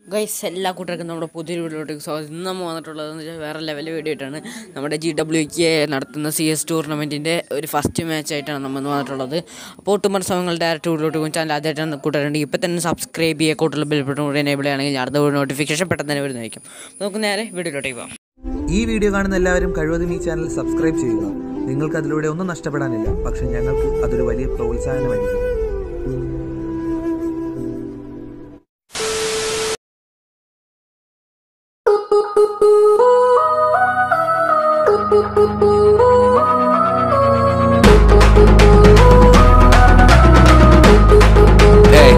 Guys എല്ലാ കൂട്ടർക്കും നമ്മുടെ പുതിയൊരു വീഡിയോയിലേക്ക് സ്വാഗതം ഇന്ന് നമ്മൾ വന്നിട്ടുള്ളത് എന്ന് വെച്ചാൽ വേറെ ലെവൽ വീഡിയോ ആയിട്ടാണ് നമ്മുടെ ജി ഡബ്ല്യു കെ നടത്തുന്ന സി എസ് ടൂർണമെൻറ്റിൻ്റെ ഒരു ഫസ്റ്റ് മാച്ച് ആയിട്ടാണ് നമ്മൾ ഇന്ന് വന്നിട്ടുള്ളത് അപ്പോൾ ഒട്ടുമർ സമയങ്ങൾ ഡയറക്റ്റ് വീഡിയോട്ട് പോകും ചാനൽ ആദ്യമായിട്ടാണ് കൂട്ടുകാരുണ്ട് ഇപ്പോൾ തന്നെ സബ്സ്ക്രൈബ് ചെയ്യുക കൂട്ടുള്ള ബെൽ ബട്ടൺ കൂടി എനേബിൾ ആണെങ്കിൽ ഞാൻ അടുത്ത നോട്ടിഫിക്കേഷൻ പെട്ടെന്ന് തന്നെ വരുന്നതായിരിക്കും നമുക്ക് നേരെ വീഡിയോയിലോട്ടേക്ക് പോകാം ഈ വീഡിയോ കാണുന്ന എല്ലാവരും കഴിവതും ഈ ചാനൽ സബ്സ്ക്രൈബ് ചെയ്യുക നിങ്ങൾക്ക് അതിലൂടെ ഒന്നും നഷ്ടപ്പെടാനില്ല പക്ഷെ ഞങ്ങൾക്ക് അതൊരു വലിയ പ്രോത്സാഹനമായിരിക്കും ഏയ്.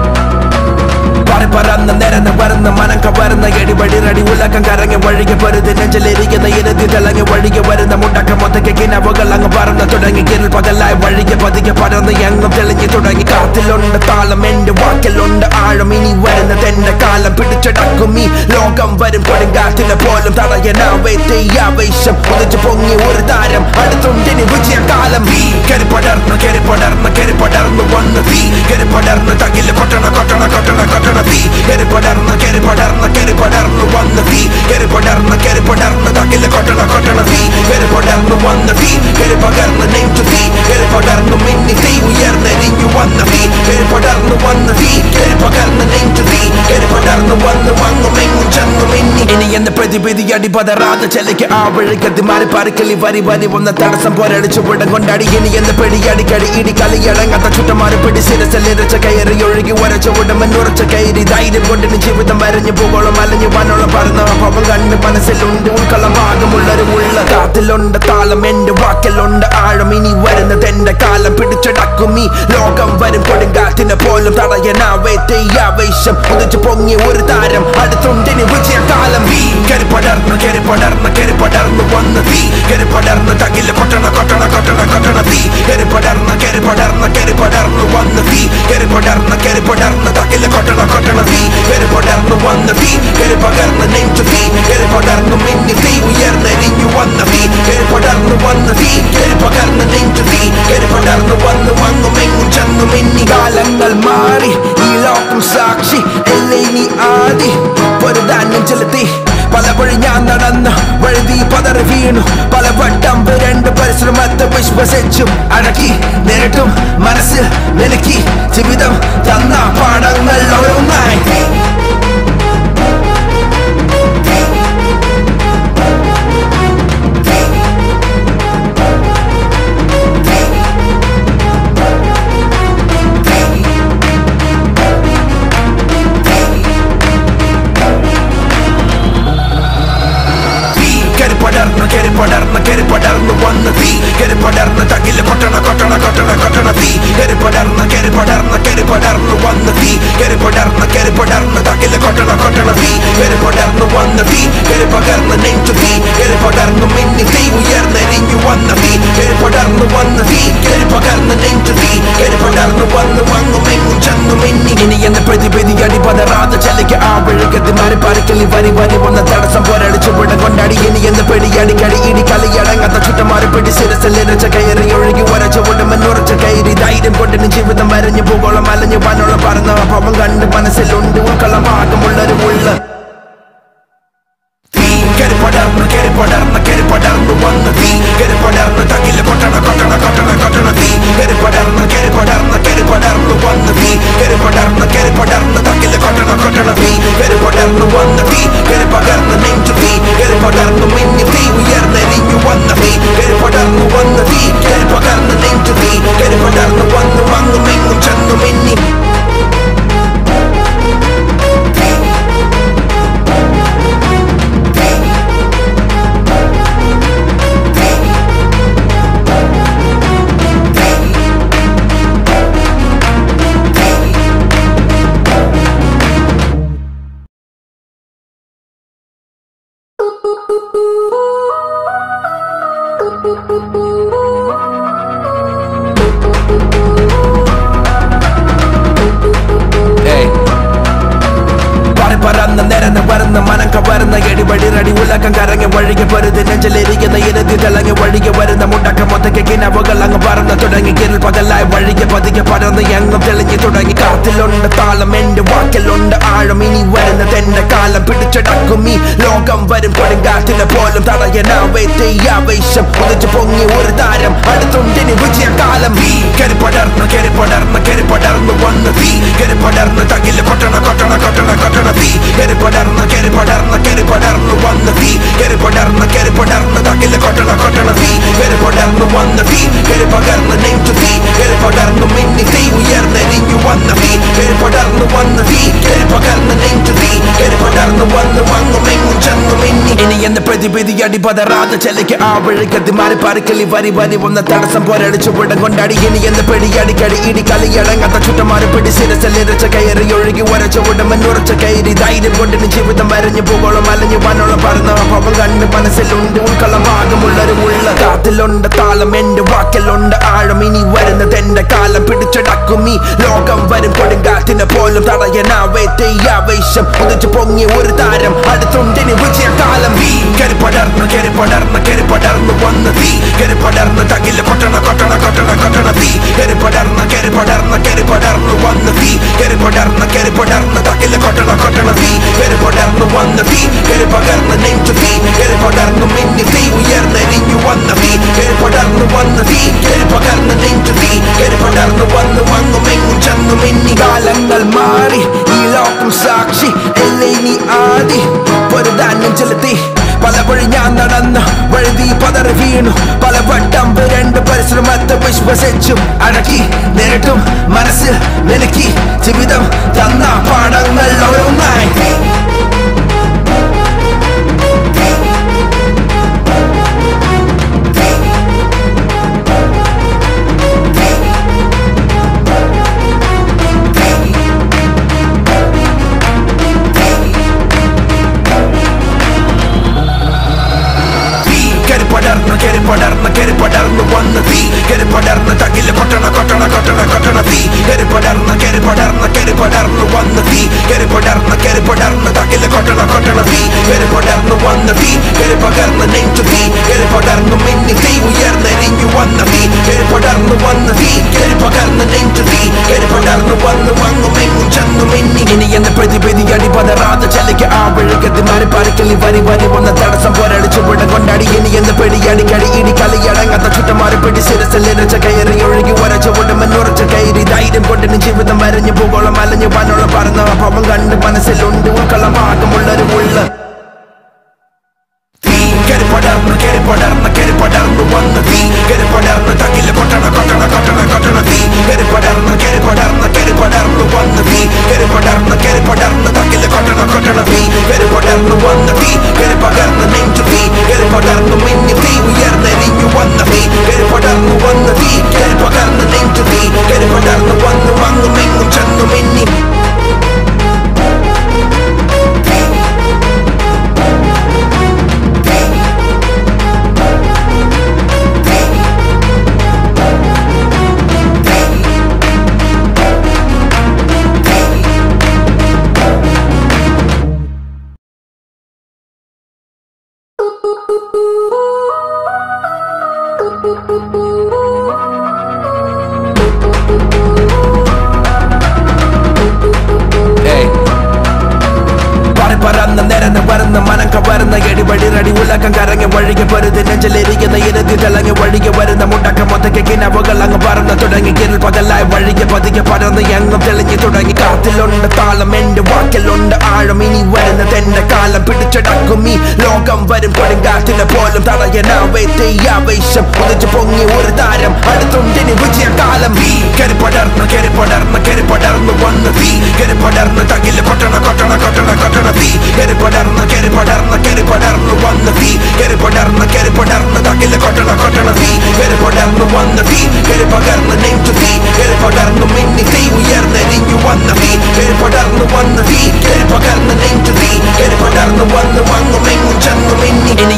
പാറി പറന്ന് നിരന്ന് വരുന്ന മനം കവരുന്ന എടിപടി റടി ഉലക്കം കറങ്ങി വഴികെ പരുത് നെഞ്ചിലിരിക്കുന്ന ഇരുതി തിളങ്ങി വഴികെ വരുന്ന മുണ്ടക്ക മൊത്തയ്ക്ക് കിനവുകൾ അങ്ങ് പറന്ന് തുടങ്ങി കിരിൽ പകലായി വഴികെ പതിക്കെ പടർന്ന് എങ്ങും തെളിഞ്ഞു തുടങ്ങി കാത്തിലുണ്ട് താളം എന്റെ വാക്കിലുണ്ട് ആഴം ഇനി വരുന്നത് എന്റെ കാലം പിടിച്ചടക്കും ഈ ലോകം വരും കൊടുങ്കാറ്റിനെ പോലും തടയനാവേ തെയ്യാവേശം ഒന്നിച്ചു പൊങ്ങി ഒരു താരം അടുത്തുണ്ടിനി വിജയകാലം വീ കരി പടർന്ന് കരി പടർന്ന് കരി പടർന്നു വന്ന് വീ കരി പടർന്ന് തകില് കൊട്ടണ കൊട്ടണ കൊട്ടണ കൊട്ടണ വീ കരി പടർന്ന് കരി പടർന്ന് കരി പടർന്നു വന്ന് വീ കരി പടർന്ന് കരി പടർന്ന് തകില് കൊട്ടണ കൊട്ടണ വീ കരി പടർന്നു വന്ന് വീ കരി പകർന്ന് നെഞ്ചു വീ കരി പടർന്നു മിന്നി തീ ഉയർന്നെരിഞ്ഞു വന്ന വീ കരി പടർന്നു വന്ന് വീ കരി പകർന്ന് നെഞ്ചു വീ കരി പടർന്നു വന്ന് വങ്ങും എങ്ങും ചെന്നു മിന്നി ഇനി എന്ന പ്രതിപിതി അടിപതറാതെ ചെലയ്ക്ക് ആ വഴിക്കത്തി മാറി പറിക്കലി വരി വരി വന്ന തടസ്സം പോരടിച്ചു വിടം കൊണ്ടാടി ഇനി എന്ന പെടി അടിക്കടി ഇടി കളിയടങ്ങാത്ത ചുറ്റമാറി പിടി സിരസലിരച്ച കയറി ഒഴുകി ഉരച്ച ഉടമൻ ഉറച്ച കയറി ധൈര്യം കൊണ്ടിന് ജീവിതം വരഞ്ഞു പോകോളം അലഞ്ഞു വനോളം പറന്ന പാപം കണ്ട് മനസ്സിലുണ്ട് ഉൾക്കളമാകമുള്ളൊരു ഉള്ള കാത്തിലുണ്ട് താളം എന്റെ വാക്കിലുണ്ട് ആഴം ഇനി വരുന്നത് എന്റെ കാലം പിടിച്ചടക്കും ഈ ലോകം വരും കൊടുങ്കാറ്റിനെ പോലും തടയനാവേ തെയ്യാവേശം ഒന്നിച്ചു പൊങ്ങി ഒരു താരം അടുത്തുണ്ടിന് വിജയകാലം വീ കരി പടർന്ന് കരി പടർന്ന് കരി പടർന്നു വന്ന് വീ കരി പടർന്ന് തകില് കൊട്ടണ കൊട്ടണ കൊട്ടണ കൊട്ടണ വീ കരി പടർന്ന് കരി പടർന്ന് കരി പടർന്നു വന്ന് വീ കരി പടർന്ന് കരി പടർന്ന് തകില് കൊട്ടണ കൊട്ടണ വീ കരി പടർന്നു വന്ന് വീ കരി പകർന്ന് നെഞ്ചു വീ കരി പടർന്നു മിന്നി തീ ഉയർന്നെരിഞ്ഞു വന്ന വീ കരി പടർന്നു വന്ന് വീ കരി പകർന്ന് നെഞ്ചു വീ കരി പടർന്നു വന്ന് വന്നു മെങ്ങും ചെന്നു മിന്നി കാലങ്ങൾ മാറി ഈ ലോകം സാക്ഷി എന്നെ നീ ആദി പൊരുതാനും ചെലുത്തി പല വഴി ഞാൻ നടന്ന് വഴുതി പതറി വീണു പല വട്ടം രണ്ട് പരിശ്രമത്തെ വിശ്വസിച്ചും അടക്കി നേരിട്ടും മനസ്സിൽ നിലക്കി ജീവിതം തന്ന പാഠങ്ങൾ ഓരോന്നായി തീ കരി പടർന്ന് കരി പടർന്ന് കരി പടർന്നു വന്ന് തീ കരി പടർന്ന് തകില് കൊട്ടണ കൊട്ടണ കൊട്ടണ കൊട്ടണ തീ കരി പടർന്ന് കരി പടർന്ന് കരി പടർന്നു വന്ന് തീ കരി പടർന്ന് കരി പടർന്ന് തകില് കൊട്ടണ കൊട്ടണ തീ കരി പടർന്നു വന്ന് തീ കരി പകർന്ന് നെഞ്ചു തീ കരി പടർന്നു മിന്നി തീ ഉയർന്നെരിഞ്ഞു വന്ന തീ കരി പടർന്നു വന്ന് തീ കരി പകർന്ന് നെഞ്ചു തീ കരി പടർന്നു വന്ന് വങ്ങും എങ്ങും ചെന്നു മിന്നി ഇനി എന്ന പ്രതിപതി അടിപതറാതെ ചെലയ്ക്ക് ആ വഴിക്കത്തി മാറി പറിക്കലി വരി വരി വന്ന തടസ്സം പോരടിച്ചു വിടം കൊണ്ടാടി ഇനി എന്ന് പെടി അടിക്കടി ഇടി കളിയടങ്ങാത്ത ചുറ്റമാറി പിടി സിരസലിരച്ച കയറി ഒഴുകി ഉരച്ച ഉടമൻ ഉറച്ച കയറി ധൈര്യം കൊണ്ടിന് ജീവിതം വരഞ്ഞു പോകോളം അലഞ്ഞു വനോളം പറന്ന പാപം കണ്ട് മനസ്സിലുണ്ട് ഉൾക്കളമാകമുള്ളൊരു ഉള്ള തീ കരി പടർന്ന് കരി പടർന്ന് കരി പടർന്നു വന്ന് തീ കരി പടർന്ന് തകില് കൊട്ടണ കൊട്ടണ കൊട്ടണ കൊട്ടണ തീ കരി പടർന്ന് കരി പടർന്ന് കരി പടർന്നു വന്ന് തീ കരി പടർന്ന് കരി പടർന്ന് തകില് കൊട്ടണ കൊട്ടണ തീ കരി പടർന്നു വന്ന് തീ കരി പകർന്ന് നെഞ്ചു തീ കരി പടർന്നു മിന്നി തീ ഉയർന്നെരിഞ്ഞു വന്ന തീ കരി പടർന്നു വന്ന് തീ കരി പകർന്ന് നെഞ്ചു തീ കരി പടർന്നു വന്നു വന്നു മെങ്ങും ചെന്നു മിന്നി ഏയ്. പാറി പറന്ന് നിരന്ന് വരുന്ന മനം കവരുന്ന എടിപടി റടി ഉലക്കം കറങ്ങി വഴികെ പരുത് നെഞ്ചിലിരിക്കുന്ന ഇരുതി തിളങ്ങി വഴികെ വരുന്ന മുണ്ടക്ക മൊത്തയ്ക്ക് കിനവുകൾ അങ്ങ് പറന്ന് തുടങ്ങി കിരിൽ പകലായി വഴികെ പതിക്കെ പടർന്ന് എങ്ങും തെളിഞ്ഞു തുടങ്ങി കാത്തിലുണ്ട് താളം എന്റെ വാക്കിലുണ്ട് ആഴം ഇനി വരുന്നത് തന്നെ കാലം പിടിച്ചടക്കും ഈ ലോകം വരും കൊടുങ്കാറ്റിനെ പോലും തടയനാവേ തെയ്യാവേശം ഉദിച്ചു പൊങ്ങി ഒരു താരം അടുത്തുണ്ടിനി വിജയകാലം തീ കരി പടർന്ന് കരി പടർന്ന് കരി പടർന്നു വന്ന് തീ കരി പടർന്ന് തകില് കൊട്ടണ കൊട്ടണ കൊട്ടണ കൊട്ടണ തീ കരി പടർന്ന് കരി പടർന്ന് കരി പടർന്നു വന്ന് തീ കരി പടർന്ന് കരി പടർന്ന് തകില് കൊട്ടണ കൊട്ടണ തീ കരി പടർന്നു വന്ന് തീ കരി പകർന്ന് നെഞ്ചു തീ കരി പടർന്നു മിന്നി തീ ഉയർന്നെരിഞ്ഞു വന്ന തീ കരി പടർന്നു വന്ന് തീ കരി പകർന്ന് നെഞ്ചു തീ കരി പടർന്നു വന്ന് വങ്ങും എങ്ങും ചെന്നു മിന്നി ഇനി എന്ന് പ്രതിപിതി അടി പതറാതെ ചെലയ്ക്ക് ആ വഴിക്കത്തി മാറി പാറിക്കലി വരി വരി വന്ന തടസ്സം പോരടിച്ചു വിടം കൊണ്ടാടി ഇനി എന്ന് പെടിയടിക്കടി ഇടി കളിയടങ്ങാത്ത ചുറ്റമാറി പിടി സിരസലിരച്ച കയറി ഒഴുകി ഉരച്ച ഉടമൻ ഉറച്ച കയറി ധൈര്യം കൊണ്ടിന് ജീവിതം വരഞ്ഞു പോകോളം അലഞ്ഞു വനോളം പറന്ന പാപം കണ്ട് മനസ്സിലുണ്ട് ഉൾക്കളമാകമുള്ളൊരു ഉള്ള കാത്തിലുണ്ട് താളം എന്റെ വാക്കിലുണ്ട് ആഴം ഇനി വരുന്നത് എന്റെ കാലം പിടിച്ചടക്കും ഈ ലോകം വരും കൊടുങ്കാറ്റിനെ പോലും തടയനാവേ തെയ്യാവേശം ഉദിച്ചു പൊങ്ങി ഒരു താരം അടുത്തുണ്ടിനി വിജയകാലം തീ കരി പടർന്ന് കരി പടർന്ന് കരി പടർന്നു വന്ന് തീ കരി പടർന്ന് തകില് കൊട്ടണ കൊട്ടണ കൊട്ടണ കൊട്ടണ തീ കരി പടർന്ന് കരി പടർന്ന് കരി പടർന്നു വന്ന് തീ കരി പടർന്ന് കരി പടർന്ന് തകില് കൊട്ടണ കൊട്ടണ തീ കരി പടർന്നു വന്ന് തീ കരി പകർന്ന് നെഞ്ചു തീ കരി പടർന്നു മിന്നി തീ ഉയർന്നെരിഞ്ഞു വന്ന തീ കരി പടർന്നു വന്ന് തീ കരി പകർന്ന് നെഞ്ചു തീ കരി പടർന്നു വന്ന് വങ്ങും എങ്ങും ചെന്നു മിന്നി കാലങ്ങൾ മാറി ഈ ലോകം സാക്ഷി എന്നെ നീ ആദി പൊരുതാനും ചെലുത്തി പല വഴി ഞാൻ നടന്നു വഴുതി പതറി വീണു പല വട്ടം രണ്ട് പരിശ്രമത്തെ വിശ്വസിച്ചു അടക്കി നേരിട്ടും മനസ്സിൽ നിലക്കി ജീവിതം തന്ന പാഠങ്ങൾ ഓരോന്നായി തീ കരി പടർന്ന് കരി പടർന്ന് കരി പടർന്നു വന്ന് തീ കരി പടർന്ന് തകില് കൊട്ടണ കൊട്ടണ കൊട്ടണ കൊട്ടണ തീ കരി പടർന്ന് കരി പടർന്ന് കരി പടർന്നു വന്ന് തീ കരി പടർന്ന് കരി പടർന്ന് തകില് കൊട്ടണ കൊട്ടണ തീ കരി പടർന്നു വന്ന് തീ കരി പകർന്ന് നെഞ്ചു തീ കരി പടർന്നു മിന്നി തീ ഉയർന്നെരിഞ്ഞു വന്ന തീ കരി പടർന്നു വന്ന് തീ കരി പകർന്ന് നെഞ്ചു തീ കരി പടർന്നു വന്ന് വങ്ങും എങ്ങും ചെന്നു മിന്നി ഇനി എന്ന് പ്രതിപതി അടി പതറാതെ ചെലയ്ക്ക് ആ വഴിക്കത്തി മാറി പാറിക്കലി വരി വരി വന്ന തടസ്സം പോരടിച്ചു വിടം കൊണ്ടാടി ഇനി എന്ന് പെടിയടിക്കടി ഇടി കളിയടങ്ങാത്ത ചുറ്റമാറി പിടി സിരസലിരച്ച കയറി ഒഴുകി ഉരച്ച ഉടമൻ ഉറച്ച കയറി ധൈര്യം കൊണ്ടിന് ജീവിതം വരഞ്ഞു പോകോളം അലഞ്ഞു വനോളം പറന്ന പാപം കണ്ട് മനസ്സിലുണ്ട് ഉൾക്കളമാകമുള്ളൊരു ഉള്ള തീ കരി പടർന്ന് കരി പടർന്ന് കരി പടർന്നു വന്ന് തീ കരി പടർന്ന് തകില് കൊട്ടണ കൊട്ടണ കൊട്ടണ കൊട്ടണ തീ കരി പടർന്ന് കരി പടർന്ന് കരി പടർന്നു വന്ന് തീ കരി പടർന്ന് കരി പടർന്ന് തകില് കൊട്ടണ കൊട്ടണ തീ കരി പടർന്നു വന്ന് തീ കരി പകർന്ന് നെഞ്ചു തീ കരി പടർന്നു മിന്നി തീ ഉയർന്നെരിഞ്ഞു വന്ന തീ കരി പടർന്നു വന്ന് തീ കരി പകർന്ന് നെഞ്ചു തീ കരി പടർന്നു വന്ന് വങ്ങും എങ്ങും ചെന്നു മിന്നി പാറി പറന്ന് നിരന്ന് വരുന്ന മനം കവരുന്ന എടിപടി റടി ഉലകം കറങ്ങി വഴികെ പൊരുത് നെഞ്ചിലിരിക്കുന്ന ഇരുതി തിളങ്ങി വഴികെ വരുന്ന മുണ്ടക്ക മൊത്തയ്ക്ക് കിനവുകൾ അങ്ങ് പറന്ന് തുടങ്ങി കിരൽ പകലായി വഴികെ പതിക്കെ പടർന്ന് എങ്ങും തെളിഞ്ഞു തുടങ്ങി കാത്തിലുണ്ട് താളം എന്റെ വാക്കിലുണ്ട് ആഴം ഇനി വരുന്നത് എന്റെ കാലം പിടിച്ചടക്കും ഈ ലോകം വരും കൊടുങ്കാറ്റിനെ പോലും തടയനാവേ തെയ്യാവേശം ഉദിച്ചു പൊങ്ങി ഒരു താരം അടുത്തുണ്ടിനി വിജയകാലം തീ കരി പടർന്ന് കരി പടർന്ന് കരി പടർന്നു വന്ന് തീ കരി പടർന്ന് തകില് കൊട്ടണ കൊട്ടണ കൊട്ടണ കൊട്ടണ തീ കരി പടർന്ന് കരി പടർന്ന് കരി പടർന്നു വന്ന് തീ കരി പടർന്ന് കരി പടർന്ന് തകില് കൊട്ടണ കൊട്ടണ തീ കരി പടർന്നു വന്ന് തീ കരി പകർന്ന് നെഞ്ചു തീ കരി പടർന്നു മിന്നി തീ ഉയർന്നെരിഞ്ഞു വന്ന തീ കരി പടർന്നു വന്ന് തീ കരി പകർന്ന് നെഞ്ചു തീ കരി പടർന്നു വന്ന് വങ്ങും എങ്ങും ചെന്നു മിന്നി ഇനി എന്ന് പ്രതി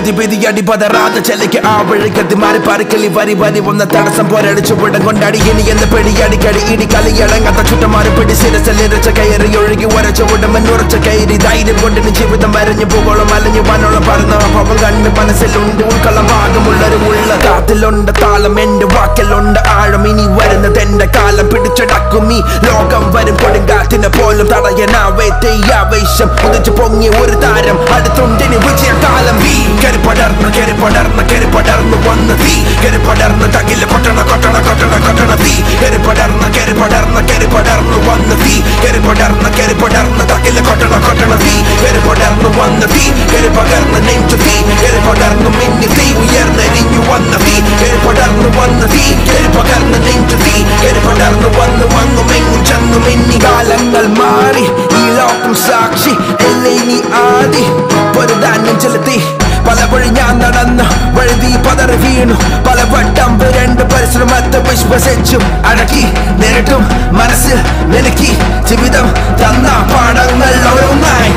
പെതി പെതി അടി പതറാതെ ചെലയ്ക്ക് ആ വഴിക്കത്തി മാറി പറിക്കലി വരി വരി വന്ന തടസ്സം പോരടിച്ചു വിടം കൊണ്ടാടി ഇനി എന്ന് പെടിയടിക്കടി ഇടി കളിയടങ്ങാത്ത ചുട്ടമാറി പിടി സിരസലിരച്ച കയറി ഒഴുകി ഉരച്ച ഉടമൻ ഉറച്ച കയറി ധൈര്യം കൊണ്ടിന് ജീവിതം വരഞ്ഞു പോകോളം അലഞ്ഞു വനോളം പറന്ന അപ്പം കണ്ട് മനസ്സിലുണ്ട് ഉൾക്കളം ഭാഗമുള്ളൊരു ഉള്ള കാത്തിലുണ്ട് താളം എന്റെ വാക്കിലുണ്ട് ആഴം ഇനി വരുന്നത് എന്റെ കാലം പിടിച്ചടക്കും ഈ ലോകം വരും കൊടുങ്കാറ്റിനെ പോലും തടയനാവേ തെയ്യാവേശം ഉദിച്ചു പൊങ്ങി ഒരു താരം അടുത്തുണ്ടിന് വിജയകാലം വീ കരി പടർന്ന് കരി പടർന്ന് കരി പടർന്ന് വന്ന് തീ കരി പടർന്ന് തകില് കൊട്ടണ കൊട്ടണ കൊട്ടണ കൊട്ടണ തീ കരി പടർന്ന് കരി പടർന്ന് കരി പടർന്ന് വന്ന് തീ കരി പടർന്ന് കരി പടർന്ന് തകില് കൊട്ടണ കൊട്ടണ തീ കരി പടർന്ന് വന്ന് തീ കരി പകർന്ന് നെഞ്ചു തീ കരി പടർന്ന് മിന്നി തീ ഉയർന്നെരിഞ്ഞു വന്ന തീ കരി പടർന്ന് വന്ന് തീ കരി പകർന്ന് നെഞ്ചു തീ കരി പടർന്ന് വന്ന് വന്നു മെങ്ങും ചെന്നു മിന്നി കാലങ്ങൾ മാറി ഈ ലോകം സാക്ഷി എന്നെ നീ ആദി പൊരുതാനും ചെലുത്തി പല വഴി ഞാൻ നടന്നു വഴുതി പതറി വീണു പല വട്ടം രണ്ട് പരിശ്രമത്തെ വിശ്വസിച്ചും അടക്കി നേരിട്ടും മനസ്സ് നിലക്കി ജീവിതം തന്ന പാഠങ്ങൾ ഓരോന്നായി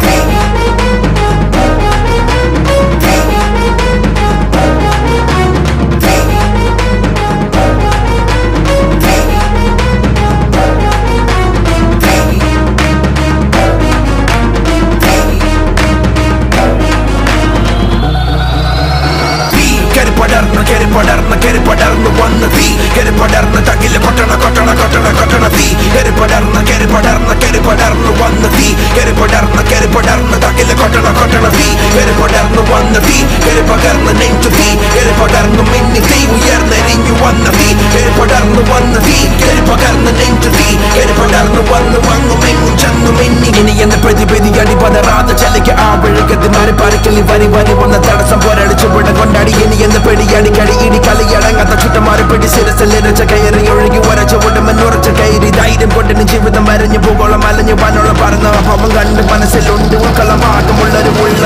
തീ കരി പടർന്ന് കരി പടർന്ന് കരി പടർന്ന് വന്ന് തീ കരി പടർന്ന് തകില് കൊട്ടണ കൊട്ടണ കൊട്ടണ കൊട്ടണ തീ കരി പടർന്ന് കരി പടർന്ന് കരി പടർന്ന് വന്ന് തീ കരി പടർന്ന് കരി പടർന്ന് തകില് കൊട്ടണ കൊട്ടണ തീ കരി പടർന്ന് വന്ന് തീ കരി പകർന്ന് നെഞ്ചു തീ കരി പടർന്ന് മിന്നി തീ ഉയർന്നെരിഞ്ഞു വന്ന തീ കരി പടർന്ന് വന്ന് തീ കരി പകർന്ന് നെഞ്ചു തീ കരി പടർന്ന് വന്ന് വന്നു മെങ്ങും ചെന്നു മിന്നി ഇനി എന്ന പ്രതി പ്രതി അടി പതറാതെ ചലയ്ക്ക് ആ വഴുകത്തി മാറി പറിക്കലി വരി വരി വന്ന തടസ്സം പോരടിച്ചു വിടം കൊണ്ടാടി ഇനി എന്ന് പെടിയടി കടി ഇടി കളിയടങ്ങാത്ത ചുട്ടമാറി പിടി സിരസലിരച്ച കയറി ഒഴുകി ഉരച്ച ഉടമൻ ഉറച്ച കയറി ധൈര്യം കൊണ്ടിന് ജീവിതം വരഞ്ഞു പോകോളം അലഞ്ഞു വനോളം പറന്ന അപ്പം കണ്ട് മനസ്സിലുണ്ട് ഉൾക്കളം ഭാഗമുള്ളൊരു ഉള്ള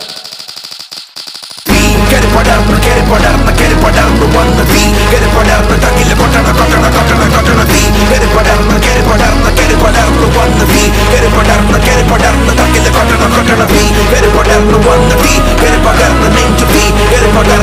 തീ കരി പടർന്ന് കരി പടർന്ന് കരി പടർന്ന് വന്ന് തീ കരി പടർന്ന് തകില് കൊട്ടണ കൊട്ടണ കൊട്ടണ കൊട്ടണ തീ കരി പടർന്ന് കരി പടർന്ന് കരി പടർന്ന് വന്ന് തീ കരി പടർന്ന് കരി പടർന്ന് തകില് കൊട്ടണ കൊട്ടണ തീ കരി പടർന്ന് വന്ന് തീ കരി പകർന്ന് നെഞ്ചു തീ കരി പടർന്ന്